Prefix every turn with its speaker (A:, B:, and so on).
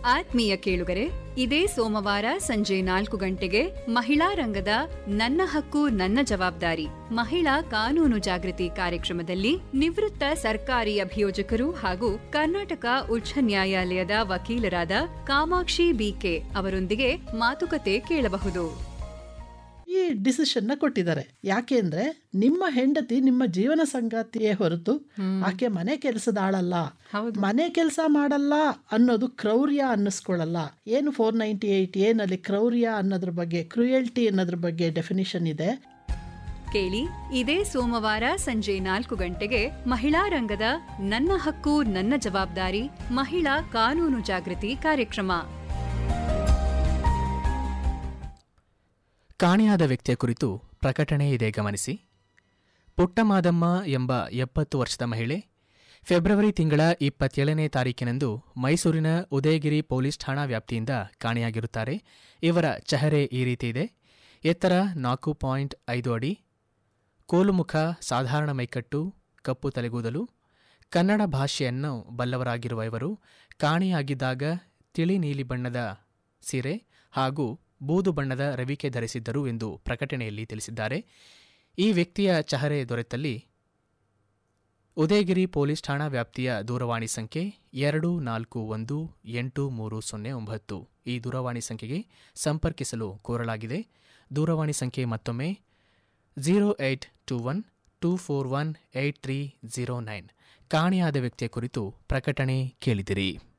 A: ಆತ್ಮೀಯ ಕೇಳುಗರೆ ಇದೇ ಸೋಮವಾರ ಸಂಜೆ ನಾಲ್ಕು ಗಂಟೆಗೆ ಮಹಿಳಾ ರಂಗದ ನನ್ನ ಹಕ್ಕು ನನ್ನ ಜವಾಬ್ದಾರಿ ಮಹಿಳಾ ಕಾನೂನು ಜಾಗೃತಿ ಕಾರ್ಯಕ್ರಮದಲ್ಲಿ ನಿವೃತ್ತ ಸರ್ಕಾರಿ ಅಭಿಯೋಜಕರು ಹಾಗೂ ಕರ್ನಾಟಕ ಉಚ್ಚ ನ್ಯಾಯಾಲಯದ ವಕೀಲರಾದ ಕಾಮಾಕ್ಷಿ ಬಿಕೆ ಅವರೊಂದಿಗೆ ಮಾತುಕತೆ ಕೇಳಬಹುದು
B: ಈ ಡಿಸಿಷನ್ನ ಕೊಟ್ಟಿದ್ದಾರೆ ಯಾಕೆ ಅಂದ್ರೆ ನಿಮ್ಮ ಹೆಂಡತಿ ನಿಮ್ಮ ಜೀವನ ಸಂಗಾತಿಯೇ ಹೊರತು ಆಕೆ ಮನೆ ಕೆಲಸದ ಆಳಲ್ಲ ಮನೆ ಕೆಲಸ ಮಾಡಲ್ಲ ಅನ್ನೋದು ಕ್ರೌರ್ಯ ಅನ್ನಿಸ್ಕೊಳ್ಳಲ್ಲ ಏನು ಫೋರ್ ನೈಂಟಿ ಏಯ್ಟ್ ಏನಲ್ಲಿ ಕ್ರೌರ್ಯ ಅನ್ನೋದ್ರ ಬಗ್ಗೆ ಕ್ರುಯಲ್ಟಿ ಅನ್ನೋದ್ರ ಬಗ್ಗೆ ಡೆಫಿನಿಷನ್ ಇದೆ
A: ಕೇಳಿ ಇದೇ ಸೋಮವಾರ ಸಂಜೆ ನಾಲ್ಕು ಗಂಟೆಗೆ ಮಹಿಳಾ ರಂಗದ ನನ್ನ ಹಕ್ಕು ನನ್ನ ಜವಾಬ್ದಾರಿ ಮಹಿಳಾ ಕಾನೂನು ಜಾಗೃತಿ ಕಾರ್ಯಕ್ರಮ
C: ಕಾಣೆಯಾದ ವ್ಯಕ್ತಿಯ ಕುರಿತು ಪ್ರಕಟಣೆ ಇದೆ ಗಮನಿಸಿ ಪುಟ್ಟಮಾದಮ್ಮ ಎಂಬ ಎಪ್ಪತ್ತು ವರ್ಷದ ಮಹಿಳೆ ಫೆಬ್ರವರಿ ತಿಂಗಳ ಇಪ್ಪತ್ತೇಳನೇ ತಾರೀಕಿನಂದು ಮೈಸೂರಿನ ಉದಯಗಿರಿ ಪೊಲೀಸ್ ಠಾಣಾ ವ್ಯಾಪ್ತಿಯಿಂದ ಕಾಣೆಯಾಗಿರುತ್ತಾರೆ ಇವರ ಚಹರೆ ಈ ರೀತಿ ಇದೆ ಎತ್ತರ ನಾಲ್ಕು ಪಾಯಿಂಟ್ ಐದು ಅಡಿ ಕೋಲುಮುಖ ಸಾಧಾರಣ ಮೈಕಟ್ಟು ಕಪ್ಪು ತಲೆಗೂದಲು ಕನ್ನಡ ಭಾಷೆಯನ್ನು ಬಲ್ಲವರಾಗಿರುವ ಇವರು ಕಾಣೆಯಾಗಿದ್ದಾಗ ತಿಳಿ ನೀಲಿ ಬಣ್ಣದ ಸೀರೆ ಹಾಗೂ ಬೂದು ಬಣ್ಣದ ರವಿಕೆ ಧರಿಸಿದ್ದರು ಎಂದು ಪ್ರಕಟಣೆಯಲ್ಲಿ ತಿಳಿಸಿದ್ದಾರೆ ಈ ವ್ಯಕ್ತಿಯ ಚಹರೆ ದೊರೆತಲ್ಲಿ ಉದಯಗಿರಿ ಪೊಲೀಸ್ ಠಾಣಾ ವ್ಯಾಪ್ತಿಯ ದೂರವಾಣಿ ಸಂಖ್ಯೆ ಎರಡು ನಾಲ್ಕು ಒಂದು ಎಂಟು ಮೂರು ಸೊನ್ನೆ ಒಂಬತ್ತು ಈ ದೂರವಾಣಿ ಸಂಖ್ಯೆಗೆ ಸಂಪರ್ಕಿಸಲು ಕೋರಲಾಗಿದೆ ದೂರವಾಣಿ ಸಂಖ್ಯೆ ಮತ್ತೊಮ್ಮೆ zero eight two one two four one eight three zero nine ಕಾಣೆಯಾದ ವ್ಯಕ್ತಿಯ ಕುರಿತು ಪ್ರಕಟಣೆ ಕೇಳಿದಿರಿ